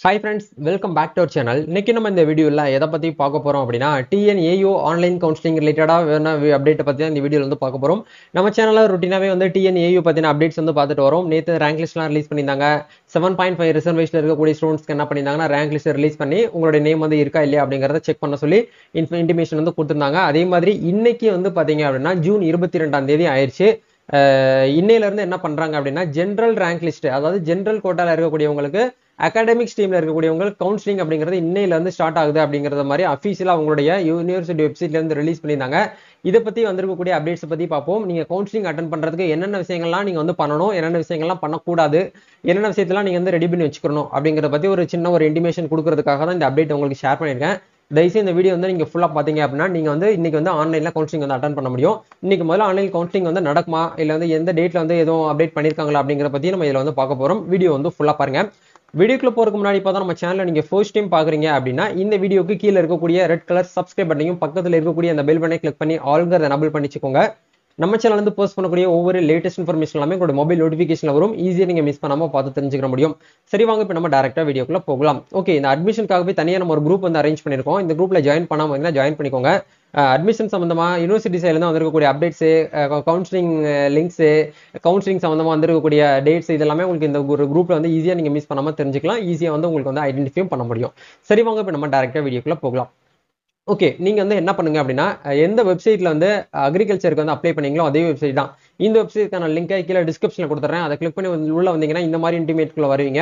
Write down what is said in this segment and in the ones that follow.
hi friends welcome back to our channel இன்னைக்கு நம்ம இந்த வீடியோவில் எதை பற்றி பார்க்க போகிறோம் அப்படின்னா டிஎன்ஏயோ ஆன்லைன் கவுன்சிலிங் ரிலேட்டடாக வேணா அப்டேட்டை பற்றி தான் இந்த வீடியோவில் வந்து பார்க்க போகிறோம் நம்ம சேனலில் ருட்டீனாகவே வந்து டிஎன்ஏயு பற்றின அப்டேட்ஸ் வந்து பார்த்துட்டு வரோம் நேற்று ரேங்க் லிஸ்ட்லாம் ரிலீஸ் பண்ணியிருந்தாங்க செவன் பாயிண்ட் ஃபைவ் ரிசர்வேஷன் இருக்கக்கூடிய ஸ்டூடெண்ட்ஸ்க்கு என்ன பண்ணியிருந்தாங்கன்னா ரேங்க் லிஸ்ட் ரிலீஸ் பண்ணி உங்களுடைய நேம் வந்து இருக்கா இல்லையா அப்படிங்கிறத செக் பண்ண சொல்லி இன்டிமேஷன் வந்து கொடுத்துருந்தாங்க அதே மாதிரி இன்னைக்கு வந்து பார்த்தீங்க அப்படின்னா ஜூன் இருபத்தி ரெண்டாம் தேதி ஆயிடுச்சு அஹ் இன்னையில இருந்து என்ன பண்றாங்க அப்படின்னா ஜென்ரல் ரேங்க் லிஸ்ட் அதாவது ஜென்ரல் கோட்டால இருக்கக்கூடியவங்களுக்கு அகாடமிக் ஸ்ட்ரீம்ல இருக்கக்கூடியவங்களுக்கு கவுன்சிலிங் அப்படிங்கிறது இன்னையில இருந்து ஸ்டார்ட் ஆகுது அப்படிங்கறத மாதிரி அஃபீஷியலா அவங்களுடைய யூனிவர்சிட்டி வெப்சைட்ல இருந்து ரிலீஸ் பண்ணியிருந்தாங்க இதை பத்தி வந்திருக்கக்கூடிய அப்டேட்ஸ் பத்தி பார்ப்போம் நீங்க கவுன்சிலிங் அட்டன் பண்றதுக்கு என்னென்ன விஷயங்கள்லாம் நீங்க வந்து பண்ணணும் என்னென்ன விஷயங்கள்லாம் பண்ணக்கூடாது என்னென்ன விஷயத்தெல்லாம் நீங்க வந்து ரெடி பண்ணி வச்சுக்கணும் அப்படிங்கறத பத்தி ஒரு சின்ன ஒரு இன்டிமேஷன் கொடுக்கறதுக்காக தான் இந்த அப்டேட் உங்களுக்கு ஷேர் பண்ணியிருக்கேன் தயவுசெய்து இந்த வீடியோ வந்து நீங்கள் ஃபுல்லாக பார்த்தீங்க அப்படின்னா நீங்கள் வந்து இன்னைக்கு வந்து ஆன்லைனில் கவுன்சிலிங் வந்து அட்டன் பண்ண முடியும் இன்னைக்கு முதல்ல ஆன்லைன் கவுன்சிலிங் வந்து நடக்குமா இல்லை வந்து எந்த டேட்டில் வந்து எதுவும் அப்டேட் பண்ணியிருக்காங்களா அப்படிங்கிற பற்றி நம்ம இதில் வந்து பார்க்க போகிறோம் வீடியோ வந்து ஃபுல்லாக பாருங்க வீடியோக்குள்ள போறதுக்கு முன்னாடி பார்த்தா நம்ம சேனலை நீங்கள் ஃபர்ஸ்ட் டைம் பார்க்குறீங்க அப்படின்னா இந்த வீடியோக்கு கீழே இருக்கக்கூடிய ரெட் கலர் சப்ஸ்கிரைப் பண்ணையும் பக்கத்தில் இருக்கக்கூடிய அந்த பெல் பண்ணை கிளிக் பண்ணி ஆல்கிறத எனபிள் பண்ணிச்சுக்கோங்க நம்ம சேனல் வந்து போஸ்ட் பண்ணக்கூடிய ஒவ்வொரு லேட்டஸ்ட் இன்ஃபர்மேஷன் எல்லாமே உங்களோட மொபைல் நோட்டிஃபிகேஷன் வரும் ஈஸியாக நீங்கள் மிஸ் பண்ணாமல் பார்த்து தெரிஞ்சுக்க முடியும் சரி வாங்க இப்போ நம்ம டேரெக்டாக வீடியோக்குள்ள போகலாம் ஓகே இந்த அட்மிஷனுக்காக போய் தனியாக நம்ம ஒரு குரூப் வந்து அரேஞ்ச் பண்ணியிருக்கோம் இந்த குரூப்பில் ஜாயின் பண்ணாமல் வந்தீங்கன்னா ஜாயின் பண்ணிக்கோங்க அட்மிஷன் சம்மந்தமாக யூனிவர்சிட்டி சைட்லேருந்து வந்திருக்கக்கூடிய அப்டேட்ஸு கவுன்சிலிங் லிங்க்ஸு கவுன்சிலிங் சம்மந்தமாக வந்திருக்கக்கூடிய டேட்ஸ் இதெல்லாமே உங்களுக்கு இந்த ஒரு குரூப்பில் வந்து ஈஸியாக நீங்கள் மிஸ் பண்ணாமல் தெரிஞ்சுக்கலாம் ஈஸியாக வந்து உங்களுக்கு வந்து ஐடென்டிஃபையும் பண்ண முடியும் சரி வாங்க இப்போ நம்ம டேரெக்டாக வீடியோக்குள்ளே போகலாம் ஓகே நீங்க வந்து என்ன பண்ணுங்க அப்படின்னா எந்த வெப்சைட்ல வந்து அக்ரிகல்ச்சருக்கு வந்து அப்ளை பண்ணீங்களோ அதே வெப்சைட் தான் இந்த வெப்சைட்க்கான லிங்கை கீழே டிஸ்கிரிப்ஷன்ல கொடுத்துறேன் அதை கிளிக் பண்ணி உள்ள வந்தீங்கன்னா இந்த மாதிரி இன்டிமேட்குள்ள வருவீங்க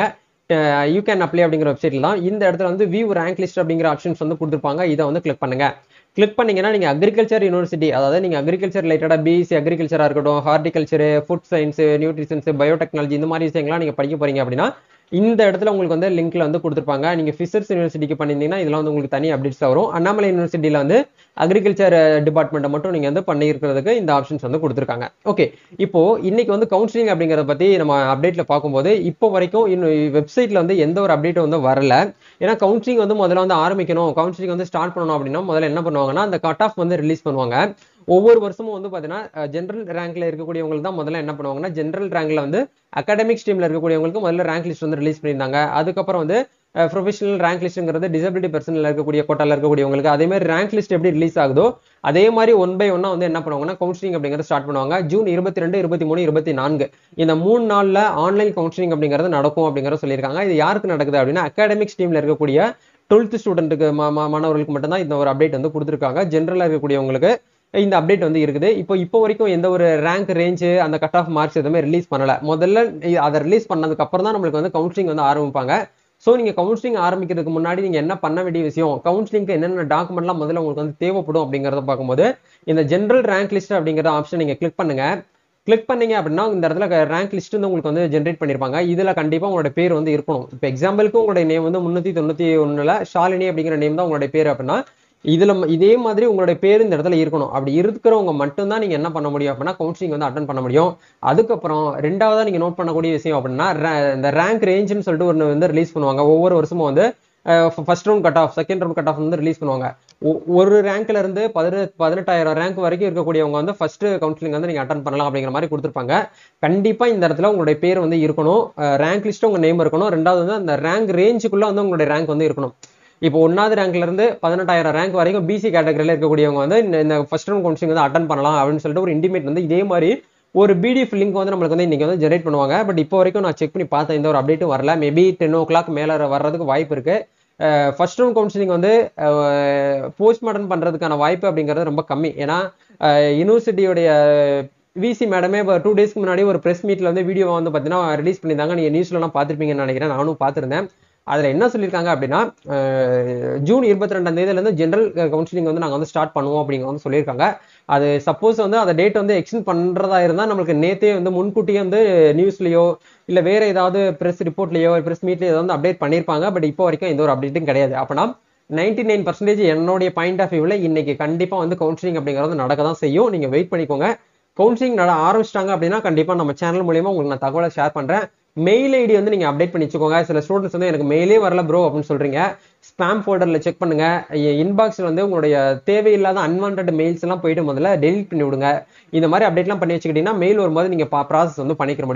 யூ கேன் அப்ளை அப்படிங்கிற வெப்சைட்ல தான் இந்த இடத்துல வந்து வியூ ரேங்க் லிஸ்ட் அப்படிங்கிற ஆப்ஷன்ஸ் வந்து கொடுத்துருப்பாங்க இதை வந்து கிளிக் பண்ணுங்க கிளிக் பண்ணீங்கன்னா நீங்க அக்ரிகல்ச்சர் யூனிவர்சிட்டி அதாவது நீங்க அக்ரிகல்ச்சர் ரிலேட்டடா பிஎஸ்சி அக்ரிகல்ச்சரா இருக்கட்டும் horticulture food science nutritions biotechnology இந்த மாதிரி விஷயங்கள்லாம் நீங்க படிக்க போறீங்க அப்படின்னா இந்த இடத்துல உங்களுக்கு வந்து லிங்க்ல வந்து கொடுத்துருப்பாங்க நீங்க ஃபிஷர்ஸ் யூனிவர்சிட்டிக்கு பண்ணியிருந்தீங்கன்னா இதெல்லாம் வந்து உங்களுக்கு தனி அப்டேட்ஸ் வரும் அண்ணாமலை யூனிவர்சிட்டியில வந்து அக்ரிகல்ச்சர் டிபார்ட்மெண்ட்டை மட்டும் நீங்க வந்து பண்ணியிருக்கிறதுக்கு இந்த ஆப்ஷன்ஸ் வந்து கொடுத்துருக்காங்க ஓகே இப்போ இன்னைக்கு வந்து கவுன்சிலிங் அப்படிங்கிறத பத்தி நம்ம அப்டேட்ல பார்க்கும்போது இப்போ வரைக்கும் இன்னும் வெப்சைட்ல வந்து எந்த ஒரு அப்டேட்டும் வந்து வரல ஏன்னா கவுன்சிலிங் வந்து முதல்ல வந்து ஆரம்பிக்கணும் கவுன்சிலிங் வந்து ஸ்டார்ட் பண்ணணும் அப்படின்னா முதல்ல என்ன பண்ணுவாங்கன்னா அந்த கட் ஆஃப் வந்து ரிலீஸ் பண்ணுவாங்க ஒவ்வொரு வருஷமும் வந்து பார்த்தீங்கன்னா ஜென்ரல் ரேங்க்ல இருக்கக்கூடியவங்களுக்கு தான் முதல்ல என்ன பண்ணுவாங்கன்னா ஜென்ரல் ரேங்க்ல வந்து அகாடமிக் ஸ்ட்ரீம்ல இருக்கக்கூடியவங்களுக்கு முதல்ல ரேங்க் லிஸ்ட் வந்து ரிலீஸ் பண்ணியிருந்தாங்க அதுக்கப்புறம் வந்து ப்ரொஃபஷனல் ரேங்க் லிஸ்ட்ங்கிறது டிசபிலிட்டி பர்சனில் இருக்கக்கூடிய கோட்டால இருக்கக்கூடியவங்களுக்கு அதே மாதிரி ரேங்க் லிஸ்ட் எப்படி ரிலீஸ் ஆகுதோ அதே மாதிரி ஒன் பை ஒன்னா வந்து என்ன பண்ணுவாங்கன்னா கவுன்சிலிங் அப்படிங்கிறத ஸ்டார்ட் பண்ணுவாங்க ஜூன் இருபத்தி ரெண்டு இருபத்தி மூணு இருபத்தி நான்கு இந்த மூணு நாள்ல ஆன்லைன் கவுன்சிலிங் அப்படிங்கிறது நடக்கும் அப்படிங்கிற சொல்லியிருக்காங்க இது யாருக்கு நடக்குது அப்படின்னா அகாடமிக் ஸ்ட்ரீம்ல இருக்கக்கூடிய டுவெல்த் ஸ்டூடெண்ட்டுக்கு மாணவர்களுக்கு மட்டும்தான் இந்த ஒரு அப்டேட் வந்து கொடுத்துருக்காங்க ஜென்ரலாக இருக்கக்கூடியவங்களுக்கு இந்த அப்டேட் வந்து இருக்குது இப்போ இப்போ வரைக்கும் எந்த ஒரு ரேங்க் ரேஞ்சு அந்த கட் ஆஃப் மார்க்ஸ் எதுவுமே ரிலீஸ் பண்ணல முதல்ல அதை ரிலீஸ் பண்ணதுக்கு அப்புறம் தான் நம்மளுக்கு வந்து கவுன்சிலிங் வந்து ஆரம்பிப்பாங்க ஸோ நீங்கள் கவுன்சிலிங் ஆரம்பிக்கிறதுக்கு முன்னாடி நீங்கள் என்ன பண்ண வேண்டிய விஷயம் கவுன்சிலிங்க்கு என்னென்ன டாக்குமெண்ட்லாம் முதல்ல உங்களுக்கு வந்து தேவைப்படும் அப்படிங்கிறத பார்க்கும்போது இந்த ஜென்ரல் ரேங்க் லிஸ்ட் அப்படிங்கிற ஆப்ஷன் நீங்கள் கிளிக் பண்ணுங்க கிளிக் பண்ணீங்க அப்படின்னா இந்த இடத்துல ரேங்க் லிஸ்ட் வந்து உங்களுக்கு வந்து ஜென்ரேட் பண்ணியிருப்பாங்க இதில் கண்டிப்பாக உங்களோட பேர் வந்து இருக்கணும் இப்போ எக்ஸாம்பிளுக்கு உங்களுடைய நேம் வந்து முந்நூற்றி தொண்ணூற்றி ஒன்றில் ஷாலினி அப்படிங்கிற நேம் தான் உங்களுடைய பேர் அப்படின்னா இதுல இதே மாதிரி உங்களுடைய பேர் இந்த இடத்துல இருக்கணும் அப்படி இருக்கிறவங்க மட்டும்தான் நீங்க என்ன பண்ண முடியும் அப்படின்னா கவுன்சிலிங் வந்து அட்டன் பண்ண முடியும் அதுக்கப்புறம் ரெண்டாவதா நீங்க நோட் பண்ணக்கூடிய விஷயம் அப்படின்னா இந்த ரேங்க் ரேஞ்சுன்னு சொல்லிட்டு ஒன்று வந்து ரிலீஸ் பண்ணுவாங்க ஒவ்வொரு வருஷமும் வந்து first round cut off second round cut off வந்து ரிலீஸ் பண்ணுவாங்க ஒரு ரேங்க்ல இருந்து பதினெட்டு பதினெட்டாயிரம் ரேங்க் வரைக்கும் இருக்கக்கூடியவங்க வந்து ஃபர்ஸ்ட் கவுன்சிலிங் வந்து நீங்க அட்டன் பண்ணலாம் அப்படிங்கிற மாதிரி கொடுத்துருப்பாங்க கண்டிப்பா இந்த இடத்துல உங்களுடைய பேர் வந்து இருக்கணும் ரேங்க் லிஸ்ட் உங்க நேம் இருக்கணும் ரெண்டாவது வந்து அந்த ரேங்க் ரேஞ்சுக்குள்ள வந்து உங்களுடைய ரேங்க் வந்து இருக்கணும் இப்போ ஒன்னாவது ரேங்க்ல இருந்து பதினெட்டாயிரம் ரேங்க் வரைக்கும் பிசி கேட்டகரியில இருக்கக்கூடியவங்க வந்து இந்த ஃபர்ஸ்ட் ரவுண்ட் கவுன்சிலிங் வந்து அட்டன் பண்ணலாம் அப்படின்னு சொல்லிட்டு ஒரு இன்டிமேட் வந்து இதே மாதிரி ஒரு பிடிஎஃப் லிங்க் வந்து நம்மளுக்கு வந்து இன்னைக்கு வந்து ஜெனரேட் பண்ணுவாங்க பட் இப்போ வரைக்கும் நான் செக் பண்ணி பார்த்தேன் இந்த ஒரு அப்டேட்டும் வரல மேபி டென் ஓ கிளாக் மேலே வர்றதுக்கு வாய்ப்பு இருக்கு ஃபர்ஸ்ட் ரவுண்ட் கவுன்சிலிங் வந்து போஸ்ட் மார்டம் பண்றதுக்கான வாய்ப்பு அப்படிங்கிறது ரொம்ப கம்மி ஏன்னா யூனிவர்சிட்டியோடைய விசி மேடமே இப்போ டூ டேஸ்க்கு முன்னாடி ஒரு ப்ரெஸ் மீட்ல வந்து வீடியோ வந்து பார்த்தீங்கன்னா ரிலீஸ் பண்ணியிருந்தாங்க நீங்கள் நியூஸ்லலாம் பார்த்துருப்பீங்கன்னு நினைக்கிறேன் நானும் பார்த்துருந்தேன் அதில் என்ன சொல்லியிருக்காங்க அப்படின்னா ஜூன் இருபத்தி ரெண்டாம் தேதியிலேருந்து ஜென்ரல் கவுன்சிலிங் வந்து நாங்கள் வந்து ஸ்டார்ட் பண்ணுவோம் அப்படிங்க வந்து சொல்லியிருக்காங்க அது சப்போஸ் வந்து அந்த டேட் வந்து எக்ஸ்டெண்ட் பண்ணுறதா இருந்தால் நம்மளுக்கு நேற்றே வந்து முன்கூட்டியே வந்து நியூஸ்லையோ இல்லை வேற ஏதாவது ப்ரெஸ் ரிப்போர்ட்லையோ ப்ரெஸ் மீட்லையோ வந்து அப்டேட் பண்ணியிருப்பாங்க பட் இப்போ வரைக்கும் எந்த ஒரு அப்டேட்டும் கிடையாது அப்படின்னா நைன்டி நைன் பர்சன்டேஜ் என்னுடைய பாயிண்ட் ஆஃப் வியூவில் இன்னைக்கு கண்டிப்பாக வந்து கவுன்சிலிங் அப்படிங்கிறது நடக்க தான் செய்யும் நீங்கள் வெயிட் பண்ணிக்கோங்க கவுன்சிலிங் நட ஆரம்பிச்சிட்டாங்க அப்படின்னா கண்டிப்பாக நம்ம சேனல் மூலியமா உங்களுக்கு நான் தகவலை ஷேர் பண்ணுறேன் மெயில் ஐடி வந்து நீங்க அப்டேட் பண்ணி வச்சுக்கோங்க சில ஸ்டூடெண்ட்ஸ் வந்து எனக்கு மெயிலே வரல ப்ரோ அப்படின்னு சொல்றீங்க ஸ்பாம் ஃபோல்டர்ல செக் பண்ணுங்க இன்பாக்ஸ்ல வந்து உங்களுடைய தேவையில்லாத அன்வான்ட் மெயில்ஸ் எல்லாம் போயிட்டு முதல்ல டெலிட் பண்ணி விடுங்க இந்த மாதிரி அப்டேட்லாம் பண்ணி வச்சுக்கிட்டீங்கன்னா மெயில் வரும்போது நீங்க ப்ராசஸ் வந்து பண்ணிக்க முடியும்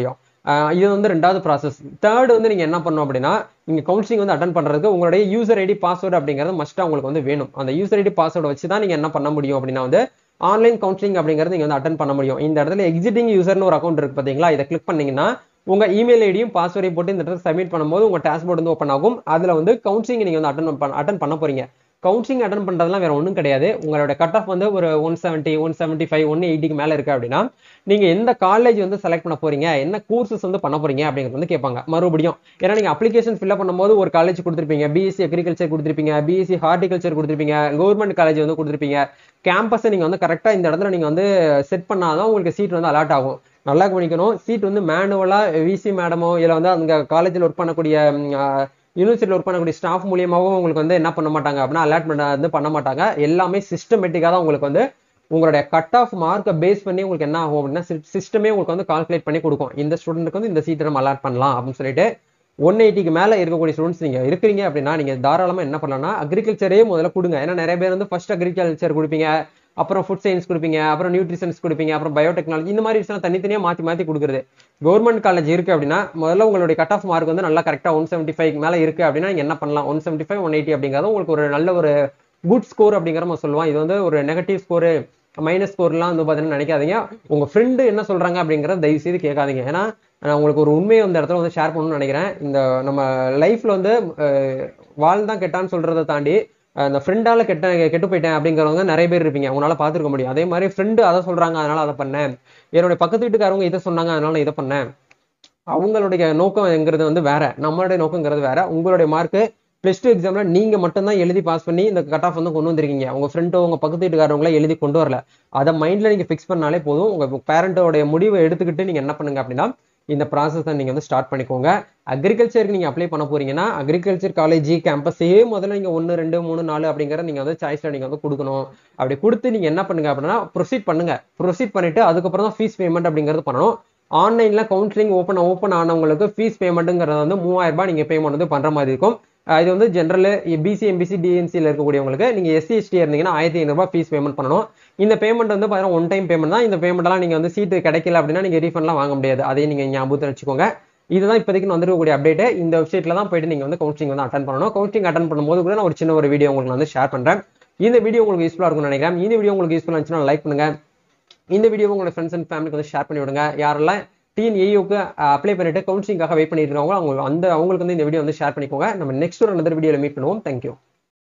ஆஹ் இது வந்து ரெண்டாவது ப்ராசஸ் தேர்ட் வந்து நீங்க என்ன பண்ணணும் அப்படின்னா நீங்க கவுன்சிலிங் வந்து அட்டன் பண்றதுக்கு உங்களுடைய யூசர் ஐடி பாஸ்வேர்டு அப்படிங்கிறது மஸ்டா உங்களுக்கு வந்து வேணும் அந்த யூசர் ஐடி பாஸ்வேர்டு வச்சு தான் நீங்க என்ன பண்ண முடியும் அப்படின்னா வந்து ஆன்லைன் கவுன்சிலிங் அப்படிங்கிறது நீங்க வந்து அட்டன் பண்ண முடியும் இந்த இடத்துல எக்ஸிட்டிங் யூசர்னு ஒரு அக்கௌண்ட் இருக்கு பாத்தீங்களா இதை கிளிக் பண்ணீங்கன்னா உங்க இமெயில் ஐடியும் பாஸ்வேர்டையும் போட்டு இந்த இடத்துல சப்மிட் பண்ணும்போது உங்க டேஷ்போர்ட் வந்து ஓப்பன் ஆகும் அதுல வந்து கவுன்சிலிங் நீங்க வந்து அட்டன் அட்டன் பண்ண போறீங்க கவுன்சிலிங் அட்டன் பண்றதுலாம் வேற ஒன்றும் கிடையாது உங்களோட கட் ஆஃப் வந்து ஒரு one seventy one seventy five one எயிட்டிக்கு மேல இருக்கு அப்படின்னா நீங்க எந்த காலேஜ் வந்து செலக்ட் பண்ண போறீங்க என்ன கோர்சஸ் வந்து பண்ண போறீங்க அப்படிங்கிறது வந்து கேட்பாங்க மறுபடியும் ஏன்னா நீங்க அப்ளிகேஷன் ஃபில்அப் பண்ணும்போது ஒரு காலேஜ் கொடுத்துருப்பீங்க பிஎஸ்சி அக்ரிகல்ச்சர் கொடுத்துருப்பீங்க பிஎஸ்சி ஹார்டிகல்ச்சர் கொடுத்துருப்பீங்க கவர்மெண்ட் காலேஜ் வந்து கொடுத்துருப்பீங்க கேம்பஸை நீங்க வந்து கரெக்டா இந்த இடத்துல நீங்க வந்து செட் பண்ணாதான் உங்களுக்கு சீட் வந்து அலாட் ஆகும் நல்லா கவனிக்கணும் சீட் வந்து மேனுவலா விசி மேடமோ இல்ல வந்து அங்க காலேஜில் ஒர்க் பண்ணக்கூடிய யூனிவர்சிட்டியில் ஒர்க் பண்ணக்கூடிய ஸ்டாஃப் மூலியமாகவும் உங்களுக்கு வந்து என்ன பண்ண மாட்டாங்க அப்படின்னா அலாட்மெண்ட் வந்து பண்ண மாட்டாங்க எல்லாமே சிஸ்டமேட்டிக்காக தான் உங்களுக்கு வந்து உங்களுடைய கட் ஆஃப் மார்க்கை பேஸ் பண்ணி உங்களுக்கு என்ன ஆகும் அப்படின்னா சிஸ்டமே உங்களுக்கு வந்து கால்குலேட் பண்ணி கொடுக்கும் இந்த ஸ்டூடெண்ட்டுக்கு வந்து இந்த சீட்டை நம்ம அலாட் பண்ணலாம் அப்படின்னு சொல்லிட்டு ஒன் எயிட்டிக்கு மேலே இருக்கக்கூடிய ஸ்டூடெண்ட்ஸ் நீங்கள் இருக்கிறீங்க அப்படின்னா நீங்கள் தாராளமாக என்ன பண்ணலாம்னா அக்ரிகல்ச்சரே முதல்ல கொடுங்க ஏன்னா நிறைய பேர் வந்து ஃபர்ஸ்ட் அக்ரிகல்ச்சர் கொடுப்பீங்க அப்புறம் ஃபுட் சயின்ஸ் கொடுப்பீங்க அப்புறம் நியூட்ரிஷன்ஸ் கொடுப்பீங்க அப்புறம் பயோடெக்னாலஜி இந்த மாதிரி விஷயம் தனித்தனியாக மாற்றி மாற்றி கொடுக்குறது கவர்மெண்ட் காலேஜ் இருக்கு அப்படின்னா முதல்ல உங்களுடைய கட் ஆஃப் மார்க் வந்து நல்லா கரெக்டாக ஒன் செவன்ட்டி ஃபைவ் மேலே இருக்கு அப்படின்னா நீங்கள் என்ன பண்ணலாம் one seventy five one eighty அப்படிங்கிறது உங்களுக்கு ஒரு நல்ல ஒரு குட் ஸ்கோர் அப்படிங்கிற நம்ம சொல்லுவோம் இது வந்து ஒரு நெகட்டிவ் ஸ்கோரு மைனஸ் ஸ்கோர்லாம் வந்து பார்த்தீங்கன்னா நினைக்காதீங்க உங்க ஃப்ரெண்டு என்ன சொல்றாங்க அப்படிங்கிறத தயவு செய்து கேட்காதீங்க ஏன்னா நான் உங்களுக்கு ஒரு உண்மையை அந்த இடத்துல வந்து ஷேர் பண்ணணும்னு நினைக்கிறேன் இந்த நம்ம லைஃப்ல வந்து வாழ்ந்தான் கெட்டான்னு சொல்றதை தாண்டி அந்த ஃப்ரெண்டால கெட்ட கெட்டு போயிட்டேன் அப்படிங்கிறவங்க நிறைய பேர் இருப்பீங்க உங்களால பார்த்துருக்க முடியும் அதே மாதிரி ஃப்ரெண்டு அதை சொல்றாங்க அதனால அதை பண்ணேன் என்னுடைய பக்கத்து வீட்டுக்காரவங்க இதை சொன்னாங்க அதனால நான் இதை பண்ணேன் அவங்களுடைய நோக்கம்ங்கிறது வந்து வேற நம்மளுடைய நோக்கங்கிறது வேற உங்களுடைய மார்க்கு பிளஸ் டூ எக்ஸாம்ல நீங்க மட்டும்தான் எழுதி பாஸ் பண்ணி இந்த கட் ஆஃப் வந்து கொண்டு வந்திருக்கீங்க உங்க ஃப்ரெண்டோ உங்க பக்கத்து வீட்டுக்காரவங்கள எழுதி கொண்டு வரல அதை மைண்ட்ல நீங்க ஃபிக்ஸ் பண்ணாலே போதும் உங்க பேரண்டோடைய முடிவை எடுத்துக்கிட்டு நீங்க என்ன பண்ணுங்க அப்படின்னா இந்த ப்ராசஸ் நீங்க வந்து ஸ்டார்ட் பண்ணிக்கோங்க அக்ரிகல்ச்சருக்கு நீங்க அப்ளை பண்ண போறீங்கன்னா அக்ரிகல்ச்சர் காலேஜ் கேம்பஸே முதல்ல நீங்க ஒன்னு ரெண்டு மூணு நாலு அப்படிங்கிற நீங்க வந்து சாய்ஸ்ல நீங்க வந்து கொடுக்கணும் அப்படி கொடுத்து நீங்க என்ன பண்ணுங்க அப்படின்னா ப்ரொசீட் பண்ணுங்க ப்ரொசீட் பண்ணிட்டு அதுக்கப்புறம் தான் ஃபீஸ் பேமெண்ட் அப்படிங்கிறது பண்ணணும் ஆன்லைன்ல கவுன்சிலிங் ஓப்பன் ஓப்பன் ஆனவங்களுக்கு ஃபீஸ் பேமெண்ட்டுங்கிறது வந்து மூவாயிரம் ரூபாய் நீங்க பேமெண்ட் வந்து பண்ற மாதிரி இருக்கும் இது வந்து ஜென்ரல் பிசி எம்பிசி டிஎன்சியில் இருக்கக்கூடியவங்களுக்கு நீங்க எஸ்சி எஸ்டி இருந்தீங்கன்னா ஆயிரத்தி ஐநூறுபா ஃபீஸ் பேமெண்ட் பண்ணணும் இந்த பேமெண்ட் வந்து பார்த்தீங்கன்னா ஒன் டைம் பேமெண்ட் தான் இந்த பேமெண்ட்லாம் நீங்க வந்து சீட்டு கிடைக்கல அப்படின்னா நீங்க ரீஃபண்ட்லாம் வாங்க முடியாது அதையும் நீங்க ஞாபகத்தில் வச்சுக்கோங்க இதுதான் இப்போதைக்கு வந்துருக்கக்கூடிய அப்டேட் இந்த வெப்சைட்ல தான் போயிட்டு நீங்க வந்து கவுன்சிலிங் வந்து அட்டன் பண்ணணும் கவுன்சிலிங் அட்டன் பண்ணும்போது கூட நான் ஒரு சின்ன ஒரு வீடியோ உங்களுக்கு வந்து ஷேர் பண்றேன் இந்த வீடியோ உங்களுக்கு யூஸ்ஃபுல்லாக இருக்கும்னு நினைக்கிறேன் இந்த வீடியோ உங்களுக்கு யூஸ்ஃபுல்லாக இருந்துச்சுன்னா லைக் பண்ணுங்க இந்த வீடியோ உங்களோட ஃப்ரெண்ட்ஸ் அண்ட் ஃபேமிலிக்கு வந்து ஷேர் பண்ணி விடுங்க யாரெல்லாம் டிஎன்ஏயுக்கு அப்ளை பண்ணிட்டு கவுன்சிலிங்காக வெயிட் பண்ணிட்டு இருக்காங்களோ அவங்க அந்த அவங்களுக்கு வந்து இந்த வீடியோ வந்து ஷேர் பண்ணிக்கோங்க நம்ம நெக்ஸ்ட் ஒரு நல்ல வீடியோவில் மீட் பண்ணுவோம் தேங்க்யூ